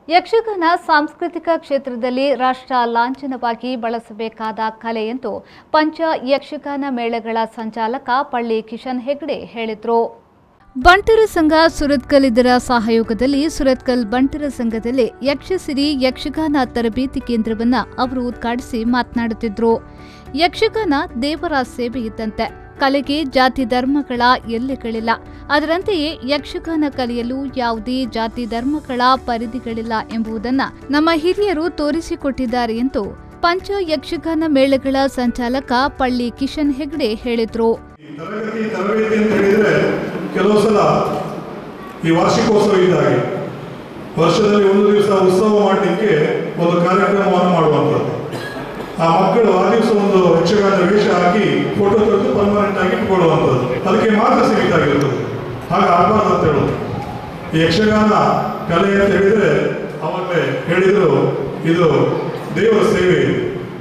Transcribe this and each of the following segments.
ಯಕ್ಷಗಾನ ಸಾಂಸ್ಕೃತಿಕ ಕ್ಷೇತ್ರದಲ್ಲಿ ರಾಷ್ಟ್ರ ಲಾಂಛನವಾಗಿ ಬಳಸಬೇಕಾದ ಕಲೆ ಎಂದು ಪಂಚ ಯಕ್ಷಗಾನ ಮೇಳಗಳ ಸಂಚಾಲಕ ಪಳ್ಳಿ ಕಿಶನ್ ಹೆಗ್ಡೆ ಹೇಳಿದರು ಬಂಟರ ಸಂಘ ಸುರತ್ಕಲ್ ಇದರ ಸಹಯೋಗದಲ್ಲಿ ಸುರತ್ಕಲ್ ಬಂಟರ ಸಂಘದಲ್ಲಿ ಯಕ್ಷಸಿರಿ ಯಕ್ಷಗಾನ ತರಬೇತಿ ಕೇಂದ್ರವನ್ನ ಅವರು ಉದ್ಘಾಟಿಸಿ ಮಾತನಾಡುತ್ತಿದ್ರು ಯಕ್ಷಗಾನ ದೇವರ ಸೇವೆ ಇದ್ದಂತೆ ಕಲೆಗೆ ಜಾತಿ ಧರ್ಮಗಳ ಎಲ್ಲೆಗಳಿಲ್ಲ ಅದರಂತೆಯೇ ಯಕ್ಷಗಾನ ಕಲಿಯಲು ಯಾವುದೇ ಜಾತಿ ಧರ್ಮಗಳ ಪರಿಧಿಗಳಿಲ್ಲ ಎಂಬುದನ್ನ ನಮ್ಮ ಹಿರಿಯರು ತೋರಿಸಿಕೊಟ್ಟಿದ್ದಾರೆ ಎಂದು ಪಂಚ ಯಕ್ಷಗಾನ ಮೇಳಗಳ ಸಂಚಾಲಕ ಪಳ್ಳಿ ಕಿಶನ್ ಹೆಗ್ಡೆ ಹೇಳಿದ್ರು ಈ ತರಗತಿ ತರಬೇತಿ ಅಂತ ಹೇಳಿದ್ರೆ ಕೆಲವು ಸಲ ಈ ವಾರ್ಷಿಕೋತ್ಸವ ಇದ್ದಾಗೆ ವರ್ಷದಲ್ಲಿ ಒಂದು ದಿವಸ ಉತ್ಸವ ಮಾಡಲಿಕ್ಕೆ ಒಂದು ಕಾರ್ಯಕ್ರಮವನ್ನು ಮಾಡುವಂಥದ್ದು ಆ ಮಕ್ಕಳು ಆ ದಿವಸ ಒಂದು ಯಕ್ಷಗಾನ ವೇಷ ಹಾಕಿ ಫೋಟೋ ತೆಗೆದು ಪರ್ಮನೆಂಟ್ ಆಗಿ ಇಟ್ಕೊಳ್ಳುವಂಥದ್ದು ಅದಕ್ಕೆ ಮಾತ್ರ ಸೀಮಿತ ಆಗಿರ್ತದೆ ಹಾಗೆ ಆಗಬಾರ್ದು ಅಂತ ಹೇಳೋದು ಈ ಯಕ್ಷಗಾನ ಕಲೆ ಅಂತ ಹೇಳಿದ್ರೆ ಅವಾಗಲೇ ಹೇಳಿದ್ರು ಇದು ದೇವರ ಸೇವೆ ಇದು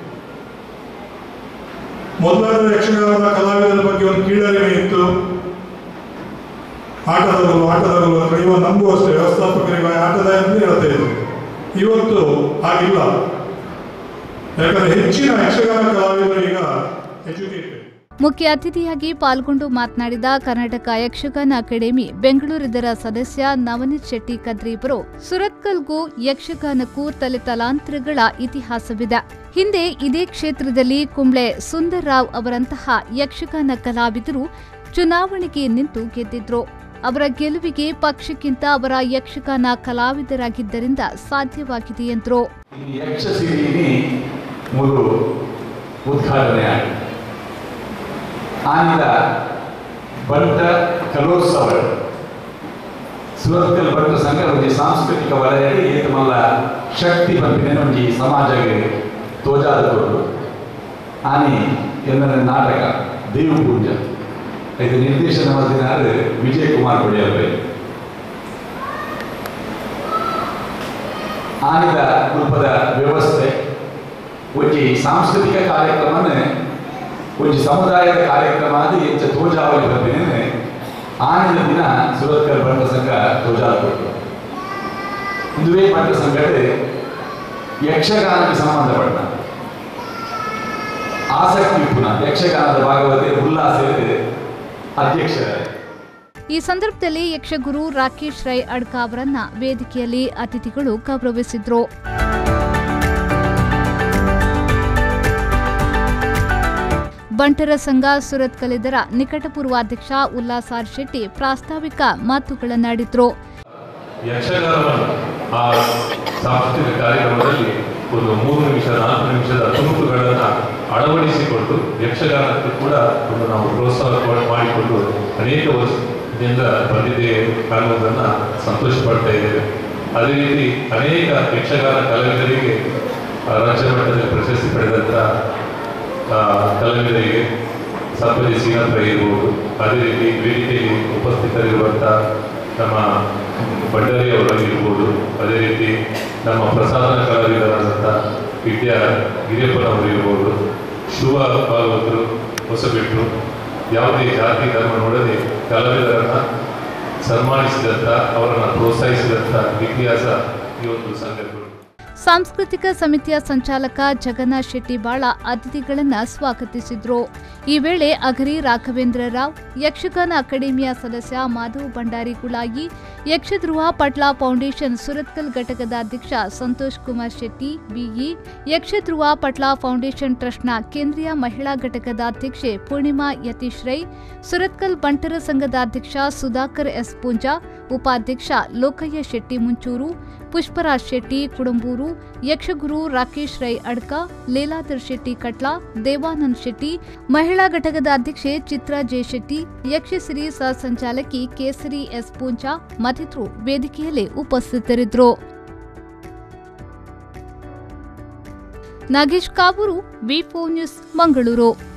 ಮೊದಲಾದ ಯಕ್ಷಗಾನದ ಕಲಾವಿದರ ಬಗ್ಗೆ ಒಂದು ಕೀಳರಿಮೆ ಇತ್ತು ಆಟದವರು ಆಟದವರು ಅಥವಾ ಇವ ನಮಗೂ ಅಷ್ಟೇ ವ್ಯವಸ್ಥಾಪಕರಿಗೆ ಆಟದ ಅಂತ ಹೇಳ್ತಾ ಇದ್ರು ಇವತ್ತು ಹಾಗಿಲ್ಲ ಯಾಕಂದ್ರೆ ಹೆಚ್ಚಿನ ಯಕ್ಷಗಾನ ಕಲಾವಿದರು ಈಗ ಎಜುಕೇಟೆಡ್ ಮುಖ್ಯ ಅತಿಥಿಯಾಗಿ ಪಾಲ್ಗೊಂಡು ಮಾತನಾಡಿದ ಕರ್ನಾಟಕ ಯಕ್ಷಗಾನ ಅಕಾಡೆಮಿ ಬೆಂಗಳೂರು ಇದರ ಸದಸ್ಯ ನವನೀತ್ ಶೆಟ್ಟಿ ಕದ್ರಿ ಇಬ್ಬರು ಸುರತ್ಕಲ್ಗೂ ಯಕ್ಷಗಾನಕ್ಕೂ ತಲೆತಲಾಂತರಗಳ ಇತಿಹಾಸವಿದೆ ಹಿಂದೆ ಇದೇ ಕ್ಷೇತ್ರದಲ್ಲಿ ಕುಂಬ್ಳೆ ಸುಂದರ್ ರಾವ್ ಅವರಂತಹ ಯಕ್ಷಗಾನ ಕಲಾವಿದರು ಚುನಾವಣೆಗೆ ನಿಂತು ಗೆದ್ದಿದ್ರು ಅವರ ಗೆಲುವಿಗೆ ಪಕ್ಷಕ್ಕಿಂತ ಅವರ ಯಕ್ಷಗಾನ ಕಲಾವಿದರಾಗಿದ್ದರಿಂದ ಸಾಧ್ಯವಾಗಿದೆ ಎಂದರು ಈ ಯಕ್ಷಸಿರಿನಿ ಮೂರು ಉದ್ಘಾಟನೆ ಆಗಿದೆ ಆನಿದ ಬಂಟ ಕಲೋತ್ಸವ ಸುರತ್ಕಲ್ ಬಂಟ ಸಂಘ ಒಂಜಿ ಸಾಂಸ್ಕೃತಿಕ ವಲಯದಲ್ಲಿ ಏತ ಮಲ್ಲ ಶಕ್ತಿ ಪಂಪಿನ ಒಂಜಿ ಸಮಾಜಗೆ ತೋಜಾದ ಕೊಡು ಆನಿ ಎನ್ನ ನಾಟಕ ದೇವ ಪೂಜಾ ಇದು ನಿರ್ದೇಶನ ಮಾಡಿದ ವಿಜಯ್ ಕುಮಾರ್ ಬಡಿಯಲ್ಬೈ ಆನಿದ ರೂಪದ ವ್ಯವಸ್ಥೆ ಒಂಜಿ ಸಾಂಸ್ಕೃತಿಕ ಕಾರ್ಯಕ್ರಮನ ಒಂಜಿ ಸಮುದಾಯದ ಕಾರ್ಯಕ್ರಮ ಆದ ಹೆಚ್ಚು ತೋಜಾವಳಿ ಬರ್ತೀನಿ ಆನಿದ ದಿನ ಸುರತ್ಕಲ್ ಬಂಡ ಸಂಘ ತೋಜಾದ ಕೊಟ್ಟು ಇದುವೇ ಬಂಡ ಸಂಘಟೆ ಯಕ್ಷಗಾನಕ್ಕೆ ಸಂಬಂಧಪಟ್ಟ ಆಸಕ್ತಿ ಪುನಃ ಯಕ್ಷಗಾನದ ಭಾಗವತೆ ಉಲ್ಲಾಸ ಅಧ್ಯಕ್ಷರಾಗಿ ಈ ಸಂದರ್ಭದಲ್ಲಿ ಯಕ್ಷಗುರು ರಾಕೇಶ್ ರೈ ಅಡ್ಕ ಅವರನ್ನ ವೇದಿಕೆಯಲ್ಲಿ ಅತಿಥಿಗಳು ಗೌರವಿಸಿದ್ರು ಬಂಟರ ಸಂಘ ಸುರತ್ಕಲ್ ಇದರ ನಿಕಟಪೂರ್ವಾಧ್ಯಕ್ಷ ಉಲ್ಲಾಸ್ ಆರ್ ಶೆಟ್ಟಿ ಪ್ರಾಸ್ತಾವಿಕ ಮಾತುಗಳನ್ನಾಡಿದ್ರು ಯಕ್ಷಗಾನವನ್ನು ಆ ಸಾಂಸ್ಕೃತಿಕ ಕಾರ್ಯಕ್ರಮದಲ್ಲಿ ಒಂದು ಮೂರು ನಿಮಿಷ ನಾಲ್ಕು ನಿಮಿಷದ ತುಣುಕುಗಳನ್ನು ಅಳವಡಿಸಿಕೊಂಡು ಯಕ್ಷಗಾನಕ್ಕೆ ಕೂಡ ಒಂದು ನಾವು ಪ್ರೋತ್ಸಾಹ ಕೊ- ಮಾಡಿಕೊಂಡು ಅನೇಕ ವರ್ಷದಿಂದ ಬಂದಿದ್ದೇವೆ ಅನ್ನೋದನ್ನು ಸಂತೋಷ ಪಡ್ತಾ ಇದ್ದೇವೆ ಅದೇ ರೀತಿ ಅನೇಕ ಯಕ್ಷಗಾನ ಕಲಾವಿದರಿಗೆ ಆ, ರಾಜ್ಯ ಮಟ್ಟದಲ್ಲಿ ಪ್ರಶಸ್ತಿ ಪಡೆದಂಥ ಆ, ಕಲಾವಿದರಿಗೆ ಸಪ್ತರಿ ಶ್ರೀನಾಥ್ ಇರ್ಬೋದು ಅದೇ ರೀತಿ ವೇದಿಕೆಯಲ್ಲಿ ಉಪಸ್ಥಿತರಿರುವಂಥ ನಮ್ಮ ಭಂಡಾರಿ ಅವರು ಇರ್ಬೋದು ಅದೇ ರೀತಿ ನಮ್ಮ ಪ್ರಸಾದನ ಕಲಾವಿದರಾದಂಥ ವಿದ್ಯಾ ಗಿರಿಯಪ್ಪನವರು ಇರ್ಬೋದು ಶುಭ ಭಾಗವತರು ಹೊಸಬಿಟ್ರು ಯಾವುದೇ ಜಾತಿ ಧರ್ಮ ನೋಡದೆ ಕಲಾವಿದರನ್ನು ಸನ್ಮಾನಿಸಿದಂಥ ಅವರನ್ನು ಪ್ರೋತ್ಸಾಹಿಸಿದಂಥ ಇತಿಹಾಸ ಈ ಒಂದು ಸಂಘಗಳು ಸಾಂಸ್ಕೃತಿಕ ಸಮಿತಿಯ ಸಂಚಾಲಕ ಜಗನ್ನಾಥ್ ಶೆಟ್ಟಿ ಬಾಳ ಅತಿಥಿಗಳನ್ನ ಸ್ವಾಗತಿಸಿದ್ರು ಈ ವೇಳೆ ಅಗರಿ ರಾಘವೇಂದ್ರ ರಾವ್ ಯಕ್ಷಗಾನ ಅಕಾಡೆಮಿಯ ಸದಸ್ಯ ಮಾಧವ್ ಭಂಡಾರಿ ಗುಳಾಯಿ ಯಕ್ಷಧ್ರುವ ಪಟ್ಲ ಫೌಂಡೇಶನ್ ಸುರತ್ಕಲ್ ಘಟಕದ ಅಧ್ಯಕ್ಷ ಸಂತೋಷ್ ಕುಮಾರ್ ಶೆಟ್ಟಿ ಬಿಇ ಯಕ್ಷಧ್ರುವ ಪಟ್ಲ ಫೌಂಡೇಶನ್ ಟ್ರಸ್ಟ್ನ ಕೇಂದ್ರೀಯ ಮಹಿಳಾ ಘಟಕದ ಅಧ್ಯಕ್ಷೆ ಪೂರ್ಣಿಮಾ ಯತೀಶ್ ರೈ ಸುರತ್ಕಲ್ ಬಂಟರ ಸಂಘದ ಅಧ್ಯಕ್ಷ ಸುಧಾಕರ್ ಎಸ್ ಪೂಂಜಾ ಉಪಾಧ್ಯಕ್ಷ ಲೋಕಯ್ಯ ಶೆಟ್ಟಿ ಮುಂಚೂರು ಪುಷ್ಪರಾಜ್ ಶೆಟ್ಟಿ ಕುಡುಂಬೂರು ಯಕ್ಷಗುರು ರಾಕೇಶ್ ರೈ ಅಡ್ಕ ಲೀಲಾಧರ್ ಶೆಟ್ಟಿ ಕಟ್ಲ ದೇವಾನಂದ್ ಶೆಟ್ಟಿ ಮಹಿಳಾ ಘಟಕದ ಅಧ್ಯಕ್ಷೆ ಚಿತ್ರಾ ಜೆ ಶೆಟ್ಟಿ ಯಕ್ಷಸಿರಿ ಸಹ ಸಂಚಾಲಕಿ ಕೇಸರಿ ಎಸ್ ಪೂಂಚಾ ಮತ್ತಿತರರು ವೇದಿಕೆಯಲ್ಲಿ ಉಪಸ್ಥಿತರಿದ್ದರು ನಾಗೇಶ್ ಕಾಬೂರು ವಿ ನ್ಯೂಸ್ ಮಂಗಳೂರು